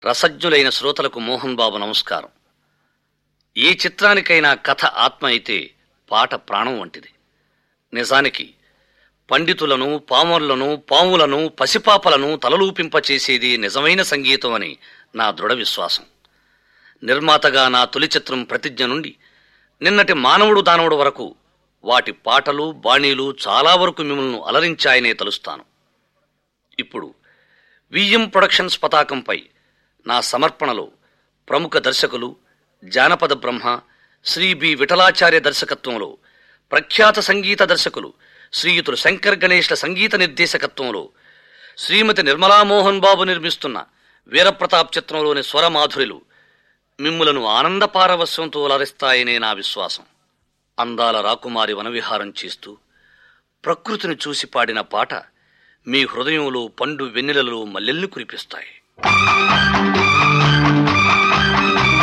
రసజ్ఞులైన శ్రోతలకు మోహన్ బాబు నమస్కారం ఏ చిత్రానికైనా కథ ఆత్మ అయితే పాట ప్రాణం వంటిది నిజానికి పండితులను పామరులను పాములను పసిపాపలను తలలూపింపచేసేది నిజమైన సంగీతం అని నా దృఢ విశ్వాసం నిర్మాతగా నా తొలి చిత్రం ప్రతిజ్ఞ నుండి నిన్నటి మానవుడు దానవుడు వరకు వాటి పాటలు బాణీలు చాలా వరకు మిమ్మల్ని అలరించాయనే తలుస్తాను ఇప్పుడు విఎం ప్రొడక్షన్స్ పతాకంపై నా సమర్పణలో ప్రముఖ దర్శకులు జానపద బ్రహ్మ శ్రీ బి విఠలాచార్య దర్శకత్వంలో ప్రఖ్యాత సంగీత దర్శకులు శ్రీయుతులు శంకర్ గణేష్ల సంగీత నిర్దేశకత్వంలో శ్రీమతి నిర్మలా మోహన్ బాబు నిర్మిస్తున్న వీరప్రతాప్ చిత్రంలోని స్వరమాధురులు మిమ్ములను ఆనంద పారవస్యంతో అలరిస్తాయనే నా విశ్వాసం అందాల రాకుమారి వనవిహారం చేస్తూ ప్రకృతిని చూసి పాడిన పాట మీ హృదయంలో పండు వెన్నెలలో మల్లెల్ని కురిపిస్తాయి